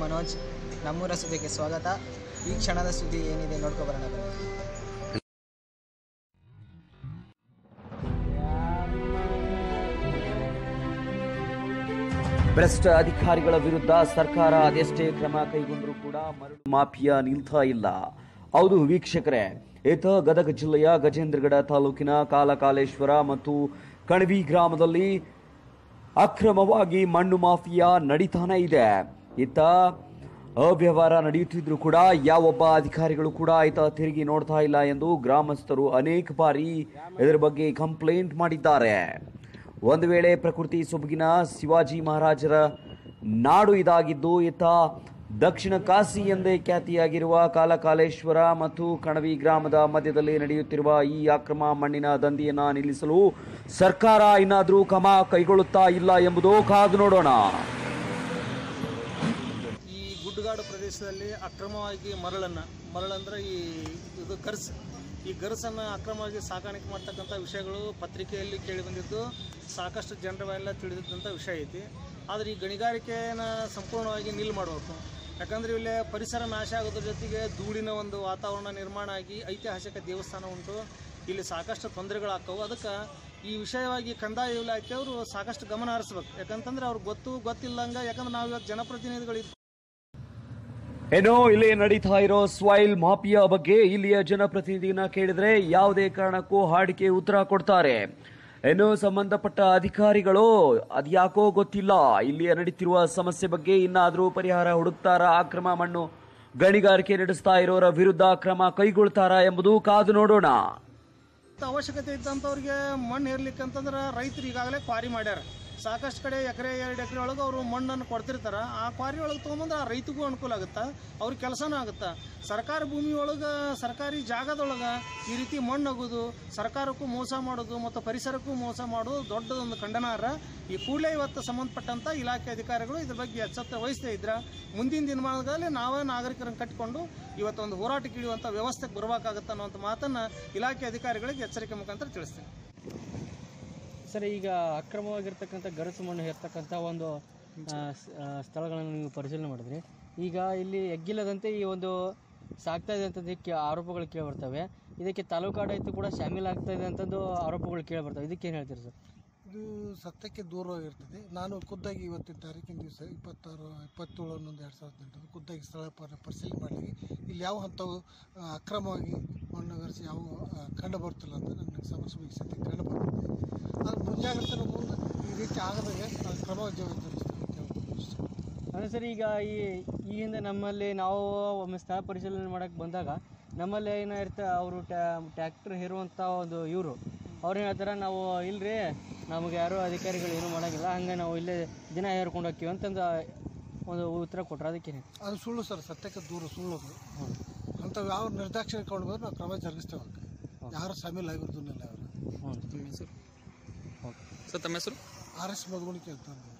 ಮನೋಜ್ ನಮ್ಮೂರ ಸುದ್ದಿಗೆ ಸ್ವಾಗತ ಈ ಕ್ಷಣದ ಸುದ್ದಿ ಏನಿದೆ ನೋಡ್ಕೊಬರೋಣ ಬನ್ನಿ ಭ್ರಷ್ಟ ಅಧಿಕಾರಿಗಳ ವಿರುದ್ಧ ಸರ್ಕಾರ ಅದೆಷ್ಟೇ ಕ್ರಮ ಕೈಗೊಂಡರೂ ಕೂಡ ಮರಳು ಮಾಫಿಯಾ ನಿಲ್ತಾ ಇಲ್ಲ ಹೌದು ವೀಕ್ಷಕರೇ ಈತ ಗದಗ ಜಿಲ್ಲೆಯ ಗಜೇಂದ್ರಗಡ ತಾಲೂಕಿನ ಕಾಲಕಾಲೇಶ್ವರ ಮತ್ತು ಕಣವಿ ಗ್ರಾಮದಲ್ಲಿ ಅಕ್ರಮವಾಗಿ ಮಣ್ಣು ಮಾಫಿಯಾ ನಡೀತಾನೆ ಇದೆ ಈತ ಅವ್ಯವಹಾರ ನಡೆಯುತ್ತಿದ್ರು ಕೂಡ ಯಾವೊಬ್ಬ ಅಧಿಕಾರಿಗಳು ಕೂಡ ಈತ ತಿರುಗಿ ನೋಡ್ತಾ ಇಲ್ಲ ಎಂದು ಗ್ರಾಮಸ್ಥರು ಅನೇಕ ಬಾರಿ ಇದರ ಬಗ್ಗೆ ಕಂಪ್ಲೇಂಟ್ ಮಾಡಿದ್ದಾರೆ ಒಂದು ವೇಳೆ ಪ್ರಕೃತಿ ಸೊಬಗಿನ ಶಿವಾಜಿ ಮಹಾರಾಜರ ನಾಡು ಇದಾಗಿದ್ದು ಈತ ದಕ್ಷಿಣ ಕಾಶಿ ಎಂದೇ ಖ್ಯಾತಿಯಾಗಿರುವ ಕಾಲಕಾಲೇಶ್ವರ ಮತ್ತು ಕಣವಿ ಗ್ರಾಮದ ಮಧ್ಯದಲ್ಲಿ ನಡೆಯುತ್ತಿರುವ ಈ ಅಕ್ರಮ ಮಣ್ಣಿನ ದಂಧೆಯನ್ನ ನಿಲ್ಲಿಸಲು ಸರ್ಕಾರ ಇನ್ನಾದರೂ ಕ್ರಮ ಕೈಗೊಳ್ಳುತ್ತಾ ಇಲ್ಲ ಎಂಬುದು ಕಾದು ನೋಡೋಣ ಈ ಗುಡ್ಡಗಾಡು ಪ್ರದೇಶದಲ್ಲಿ ಅಕ್ರಮವಾಗಿ ಮರಳನ್ನು ಮರಳಂದ್ರೆ ಈ ಇದು ಗರ್ಸ್ ಈ ಗರ್ಸನ್ನು ಅಕ್ರಮವಾಗಿ ಸಾಗಾಣಿಕೆ ಮಾಡ್ತಕ್ಕಂಥ ವಿಷಯಗಳು ಪತ್ರಿಕೆಯಲ್ಲಿ ಕೇಳಿಬಂದಿದ್ದು ಸಾಕಷ್ಟು ಜನರೆಲ್ಲ ತಿಳಿದಿದ್ದಂಥ ವಿಷಯ ಐತಿ ಆದರೆ ಈ ಗಣಿಗಾರಿಕೆಯನ್ನು ಸಂಪೂರ್ಣವಾಗಿ ನಿಲ್ ಮಾಡಬೇಕು ಯಾಕಂದರೆ ಇಲ್ಲಿ ಪರಿಸರ ನಾಶ ಆಗೋದ್ರ ಜೊತೆಗೆ ಧೂಳಿನ ಒಂದು ವಾತಾವರಣ ನಿರ್ಮಾಣ ಆಗಿ ಐತಿಹಾಸಿಕ ದೇವಸ್ಥಾನ ಉಂಟು ಇಲ್ಲಿ ಸಾಕಷ್ಟು ತೊಂದರೆಗಳಾಗ್ತವೆ ಅದಕ್ಕೆ ಈ ವಿಷಯವಾಗಿ ಕಂದಾಯ ಇಲಾಖೆಯವರು ಸಾಕಷ್ಟು ಗಮನ ಹರಿಸ್ಬೇಕು ಯಾಕಂತಂದ್ರೆ ಅವ್ರಿಗೆ ಗೊತ್ತು ಗೊತ್ತಿಲ್ಲಂಗೆ ಯಾಕಂದ್ರೆ ನಾವು ಇವತ್ತು ಜನಪ್ರತಿನಿಧಿಗಳು ಏನೋ ಇಲ್ಲಿ ನಡೀತಾ ಇರೋ ಸ್ವಾಯಿಲ್ ಮಾಫಿಯಾ ಬಗ್ಗೆ ಇಲ್ಲಿಯ ಜನಪ್ರತಿನಿಧಿನ ಕೇಳಿದ್ರೆ ಯಾವುದೇ ಕಾರಣಕ್ಕೂ ಹಾಡಿಕೆ ಉತ್ತರ ಕೊಡ್ತಾರೆ ಏನು ಸಂಬಂಧಪಟ್ಟ ಅಧಿಕಾರಿಗಳು ಅದ್ಯಾಕೋ ಗೊತ್ತಿಲ್ಲ ಇಲ್ಲಿಯ ನಡೀತಿರುವ ಸಮಸ್ಯೆ ಬಗ್ಗೆ ಇನ್ನಾದರೂ ಪರಿಹಾರ ಹುಡುಕ್ತಾರಾ ಅಕ್ರಮ ಮಣ್ಣು ಗಣಿಗಾರಿಕೆ ನಡೆಸ್ತಾ ಇರೋರ ವಿರುದ್ಧ ಕ್ರಮ ಕೈಗೊಳ್ತಾರಾ ಎಂಬುದು ಕಾದು ನೋಡೋಣ ಅವಶ್ಯಕತೆ ಇದ್ದಂಥವ್ರಿಗೆ ಮಣ್ಣು ಹೇರ್ಲಿಕ್ಕೆ ಅಂತಂದ್ರೆ ರೈತರು ಈಗಾಗಲೇ ಕ್ವಾರಿ ಮಾಡ್ಯಾರ ಸಾಕಷ್ಟು ಕಡೆ ಎಕರೆ ಎರಡು ಎಕರೆ ಒಳಗೆ ಅವರು ಮಣ್ಣನ್ನು ಕೊಡ್ತಿರ್ತಾರೆ ಆ ಕ್ವಾರಿ ಒಳಗೆ ತೊಗೊಂಬಂದ್ರೆ ಆ ರೈತಗೂ ಅನುಕೂಲ ಆಗುತ್ತೆ ಅವ್ರಿಗೆ ಕೆಲಸನೂ ಆಗುತ್ತೆ ಸರ್ಕಾರಿ ಭೂಮಿ ಒಳಗೆ ಸರ್ಕಾರಿ ಜಾಗದೊಳಗೆ ಈ ರೀತಿ ಮಣ್ಣು ಆಗೋದು ಸರ್ಕಾರಕ್ಕೂ ಮೋಸ ಮಾಡೋದು ಮತ್ತು ಪರಿಸರಕ್ಕೂ ಮೋಸ ಮಾಡೋದು ದೊಡ್ಡದೊಂದು ಖಂಡನಾರ್ಹ ಈ ಕೂಡಲೇ ಇವತ್ತು ಸಂಬಂಧಪಟ್ಟಂಥ ಇಲಾಖೆ ಅಧಿಕಾರಿಗಳು ಇದ್ರ ಬಗ್ಗೆ ಎಚ್ಚೆತ್ತ ವಹಿಸ್ತಾ ಇದ್ರೆ ಮುಂದಿನ ದಿನಮಾನಗಳಲ್ಲಿ ನಾವೇ ನಾಗರಿಕರನ್ನು ಕಟ್ಟಿಕೊಂಡು ಇವತ್ತೊಂದು ಹೋರಾಟಕ್ಕೆ ಇಳಿಯುವಂಥ ವ್ಯವಸ್ಥೆಗೆ ಬರಬೇಕಾಗತ್ತೆ ಅನ್ನೋಂಥ ಮಾತನ್ನು ಇಲಾಖೆ ಅಧಿಕಾರಿಗಳಿಗೆ ಎಚ್ಚರಿಕೆ ಮುಖಾಂತರ ತಿಳಿಸ್ತೀನಿ ಸರ್ ಈಗ ಅಕ್ರಮವಾಗಿರ್ತಕ್ಕಂಥ ಗರಸು ಮಣ್ಣು ಹೇರ್ತಕ್ಕಂಥ ಒಂದು ಆ, ಸ್- ಆ, ಸ್ಥಳಗಳನ್ನು ನೀವು ಪರಿಶೀಲನೆ ಮಾಡಿದ್ರಿ ಈಗ ಇಲ್ಲಿ ಎಗ್ಗಿಲ್ಲದಂತೆ ಈ ಒಂದು ಸಾಗ್ತಾ ಇದೆ ಅಂತದಕ್ಕೆ ಆರೋಪಗಳು ಕೇಳಿ ಬರ್ತವೆ ಇದಕ್ಕೆ ತಾಲೂಕು ಆಡಳಿತ ಕೂಡ ಶಾಮೀಲ್ ಆಗ್ತಾ ಇದೆ ಅಂತಂದು ಆರೋಪಗಳು ಕೇಳಿ ಬರ್ತವೆ ಇದಕ್ಕೆ ಏನು ಹೇಳ್ತೀರಿ ಸರ್ ಇದು ಸತ್ಯಕ್ಕೆ ದೂರವಾಗಿರ್ತದೆ ನಾನು ಖುದ್ದಾಗಿ ಇವತ್ತಿನ ತಾರೀಕಿನ ದಿವಸ ಇಪ್ಪತ್ತಾರು ಇಪ್ಪತ್ತೇಳು ಹನ್ನೊಂದು ಎರಡು ಸಾವಿರದ ಎಂಟು ಖುದ್ದಾಗಿ ಸ್ಥಳ ಪರಿ ಪರಿಶೀಲನೆ ಮಾಡಲಿಕ್ಕೆ ಇಲ್ಲಿ ಯಾವ ಹಂತವು ಆ, ಅಕ್ರಮವಾಗಿ ಮಣ್ಣುಗರಿಸಿ ಯಾವ ಆ, ಕಂಡು ಬರ್ತಿಲ್ಲ ಅಂತ ನನಗೆ ಸಮಸ್ಯೆ ಈ ಸತಿ ಕಂಡು ಬರ್ತದೆ ಅದು ಮುಂಜಾಗ್ರತೆ ಮುಂದೆ ಈ ರೀತಿ ಆಗದಂಗೆ ನಾವು ಕ್ರಮ ಜವಾಬ್ದಾರಿಸ್ತೇವೆ ಅಂತ ಹೇಳ್ಬೋದು ಅಷ್ಟೇ. ಅಂದರೆ ಸರ್ ಈಗ ಈ ಈ ಹಿಂದೆ ನಮ್ಮಲ್ಲಿ ನಾವು ಒಮ್ಮೆ ಸ್ಥಳ ಪರಿಶೀಲನೆ ಮಾಡೋಕ್ಕೆ ಬಂದಾಗ ನಮ್ಮಲ್ಲಿ ಏನಾಗಿರುತ್ತೆ ಅವರು ಟ್ಯಾಕ್ಟ್ರ್ ಹೇರುವಂಥ ಒಂದು ಇವರು ಅವ್ರು ಏನು ಹೇಳ್ತಾರೆ ನಾವು ಇಲ್ರಿ ನಮಗೆ ಯಾರೂ ಅಧಿಕಾರಿಗಳು ಏನೂ ಮಾಡೋಂಗಿಲ್ಲ ಹಂಗೆ ನಾವು ಇಲ್ಲೇ ದಿನ ಹೇರ್ಕೊಂಡು ಹೋಗ್ತೀವಿ ಅಂತಂದು ಒಂದು ಉತ್ತರ ಕೊಟ್ಟರು ಅದಕ್ಕೆ ಅದು ಸುಳ್ಳು ಸರ್ ಸತ್ಯಕ್ಕೆ ದೂರ ಸುಳ್ಳು ಅದು ಅಂಥವು ಯಾವ ನಿರ್ದಾಕ್ಷಿಣ್ಯ ಕೊಂಡು ಬಂದ್ರೆ ನಾವು ಕ್ರಮ ಜರುಗಿಸ್ತೇವೆ ಅದಕ್ಕೆ ಯಾರು ಶಾಮೀಲ್ ಆಗಿರೋದಿಲ್ಲ ಅವರು ಹ್ಞೂ ನಿಮ್ಮ ಹೆಸರು ಸರ್ ತಮ್ಮ ಹೆಸರು ಆರ್ ಎಸ್ ಮಧುಗುಣಿಕೆ ಅಂತ ಅಂದ್ರು.